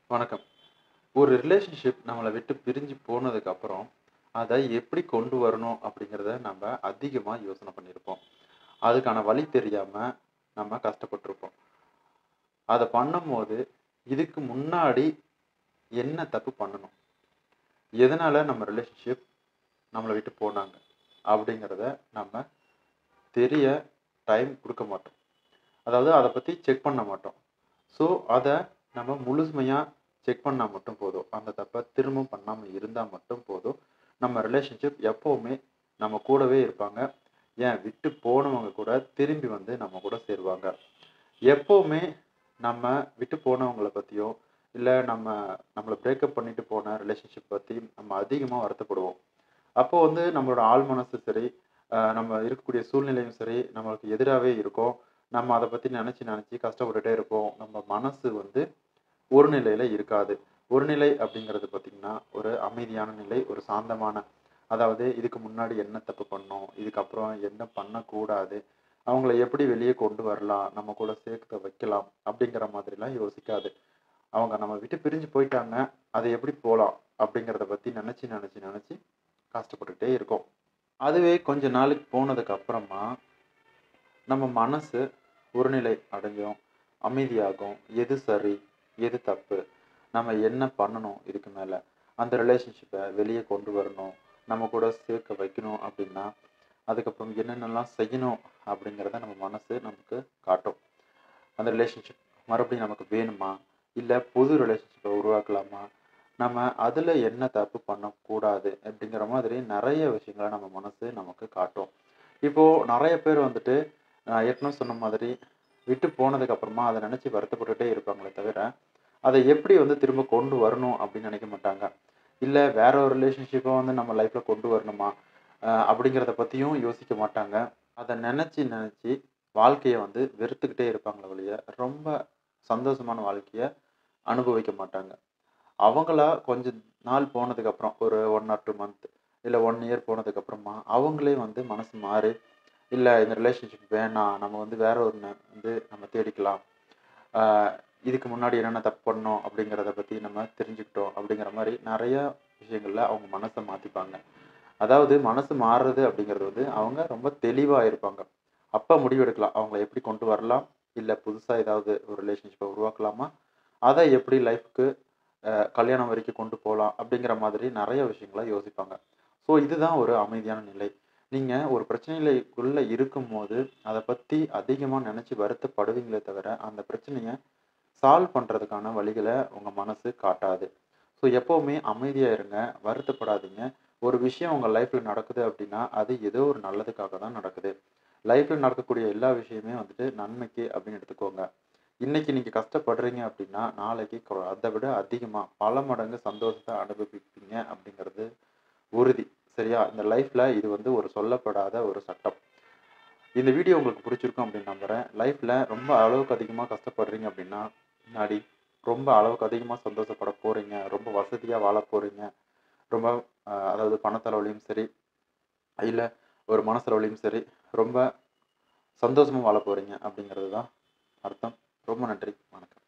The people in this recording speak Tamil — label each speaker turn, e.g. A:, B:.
A: வணக்கம் ஒரு ரிலேஷன்ஷிப் நம்மளை விட்டு பிரிஞ்சு போனதுக்கு அப்புறம் அதை எப்படி கொண்டு வரணும் அப்படிங்கிறத நம்ம அதிகமாக யோசனை பண்ணியிருப்போம் அதுக்கான வழி தெரியாமல் நம்ம கஷ்டப்பட்டிருப்போம் அதை பண்ணும்போது இதுக்கு முன்னாடி என்ன தப்பு பண்ணணும் எதனால் நம்ம ரிலேஷன்ஷிப் நம்மளை விட்டு போனாங்க அப்படிங்கிறத நம்ம தெரிய டைம் கொடுக்க மாட்டோம் அதாவது அதை பற்றி செக் பண்ண மாட்டோம் ஸோ அதை நம்ம முழுமையாக செக் பண்ணால் மட்டும் போதும் அந்த தப்பை திரும்ப பண்ணாமல் இருந்தால் மட்டும் போதும் நம்ம ரிலேஷன்ஷிப் எப்போவுமே நம்ம கூடவே இருப்பாங்க ஏன் விட்டு போனவங்க கூட திரும்பி வந்து நம்ம கூட சேருவாங்க எப்போவுமே நம்ம விட்டு போனவங்கள பற்றியோ இல்லை நம்ம நம்மளை பிரேக்கப் பண்ணிட்டு போன ரிலேஷன்ஷிப் பற்றி நம்ம அதிகமாக வருத்தப்படுவோம் அப்போ வந்து நம்மளோட ஆள் மனசு சரி ஆஹ் நம்ம இருக்கக்கூடிய சூழ்நிலையும் சரி நம்மளுக்கு எதிராகவே இருக்கும் நம்ம அதை பற்றி நினச்சி நினச்சி கஷ்டப்பட்டுட்டே இருப்போம் நம்ம மனசு வந்து ஒரு நிலையில் இருக்காது ஒரு நிலை அப்படிங்கிறது பார்த்திங்கன்னா ஒரு அமைதியான நிலை ஒரு சாந்தமான அதாவது இதுக்கு முன்னாடி என்ன தப்பு பண்ணோம் இதுக்கப்புறம் என்ன பண்ணக்கூடாது அவங்கள எப்படி வெளியே கொண்டு வரலாம் நம்ம கூட சேர்க்க வைக்கலாம் அப்படிங்கிற மாதிரிலாம் யோசிக்காது அவங்க நம்ம விட்டு பிரிஞ்சு போயிட்டாங்க அதை எப்படி போகலாம் அப்படிங்கிறத பற்றி நினச்சி நினச்சி நினச்சி கஷ்டப்பட்டுக்கிட்டே இருக்கோம் அதுவே கொஞ்ச நாளைக்கு போனதுக்கு அப்புறமா நம்ம மனசு ஒருநிலை அடையும் அமைதியாகும் எது சரி எது தப்பு நம்ம என்ன பண்ணணும் இதுக்கு மேலே அந்த ரிலேஷன்ஷிப்பை வெளியே கொண்டு வரணும் நம்ம கூட சேர்க்க வைக்கணும் அப்படின்னா அதுக்கப்புறம் என்னென்னலாம் செய்யணும் அப்படிங்கிறத நம்ம மனசு நமக்கு காட்டும் அந்த ரிலேஷன்ஷிப் மறுபடியும் நமக்கு வேணுமா இல்லை புது ரிலேஷன்ஷிப்பை உருவாக்கலாமா நம்ம அதில் என்ன தப்பு பண்ணக்கூடாது அப்படிங்கிற மாதிரி நிறைய விஷயங்களை நம்ம மனசு நமக்கு காட்டும் இப்போது நிறைய பேர் வந்துட்டு நான் ஏற்கனவே சொன்ன மாதிரி விட்டு போனதுக்கு அப்புறமா அதை நினச்சி வருத்தப்பட்டுட்டே இருப்பாங்களே தவிர அதை எப்படி வந்து திரும்ப கொண்டு வரணும் அப்படின்னு நினைக்க மாட்டாங்க இல்லை வேற ஒரு ரிலேஷன்ஷிப்பை வந்து நம்ம லைஃப்பில் கொண்டு வரணுமா அஹ் அப்படிங்கிறத பற்றியும் யோசிக்க மாட்டாங்க அதை நினச்சி நினச்சி வாழ்க்கையை வந்து வெறுத்துக்கிட்டே இருப்பாங்களே ஒழிய ரொம்ப சந்தோஷமான வாழ்க்கையை அனுபவிக்க மாட்டாங்க அவங்களா கொஞ்ச நாள் போனதுக்கப்புறம் ஒரு ஒன் ஆர் டூ மந்த் இல்லை ஒன் இயர் போனதுக்கப்புறமா அவங்களே வந்து மனசு மாறி இல்லை இந்த ரிலேஷன்ஷிப் வேணாம் நம்ம வந்து வேற ஒரு வந்து நம்ம தேடிக்கலாம் ஆஹ் இதுக்கு முன்னாடி என்னென்ன தப்பு பண்ணோம் அப்படிங்கிறத பற்றி நம்ம தெரிஞ்சுக்கிட்டோம் அப்படிங்கிற மாதிரி நிறைய விஷயங்களில் அவங்க மனசை மாற்றிப்பாங்க அதாவது மனசு மாறுறது அப்படிங்கிறது வந்து அவங்க ரொம்ப தெளிவாக இருப்பாங்க அப்போ முடிவெடுக்கலாம் அவங்கள எப்படி கொண்டு வரலாம் இல்லை புதுசாக ஏதாவது ஒரு ரிலேஷன்ஷிப்பை உருவாக்கலாமா அதை எப்படி லைஃப்க்கு கல்யாணம் வரைக்கும் கொண்டு போகலாம் அப்படிங்கிற மாதிரி நிறைய விஷயங்களை யோசிப்பாங்க ஸோ இதுதான் ஒரு அமைதியான நிலை நீங்கள் ஒரு பிரச்சனைகளுக்குள்ளே இருக்கும்போது அதை பற்றி அதிகமாக நினச்சி வருத்தப்படுவீங்களே தவிர அந்த பிரச்சனையை சால்வ் பண்ணுறதுக்கான வழிகளை உங்கள் மனசு காட்டாது ஸோ எப்போவுமே அமைதியாக இருங்க வருத்தப்படாதீங்க ஒரு விஷயம் உங்கள் லைஃப்பில் நடக்குது அப்படின்னா அது ஏதோ ஒரு நல்லதுக்காக தான் நடக்குது லைஃப்பில் நடக்கக்கூடிய எல்லா விஷயமே வந்துட்டு நன்மைக்கு அப்படின்னு எடுத்துக்கோங்க இன்னைக்கு நீங்கள் கஷ்டப்படுறீங்க அப்படின்னா நாளைக்கு கொ- அதை விட அதிகமாக பல மடங்கு சந்தோஷத்தை அனுபவிப்பீங்க அப்படிங்கிறது உறுதி சரியா இந்த லைஃப்பில் இது வந்து ஒரு சொல்லப்படாத ஒரு சட்டம் இந்த வீடியோ உங்களுக்கு பிடிச்சிருக்கும் அப்படின்னு நம்புகிறேன் லைஃப்பில் ரொம்ப அளவுக்கு அதிகமாக கஷ்டப்படுறீங்க அப்படின்னா முன்னாடி ரொம்ப அளவுக்கு அதிகமாக சந்தோஷப்பட போகிறீங்க ரொம்ப வசதியாக வாழ போகிறீங்க ரொம்ப ஆஹ், அதாவது பணத்தளவுலையும் சரி இல்லை ஒரு மனசளவுலையும் சரி ரொம்ப சந்தோஷமாக வாழ போகிறீங்க அப்படிங்கிறது தான் அர்த்தம் ரொம்ப நன்றி வணக்கம்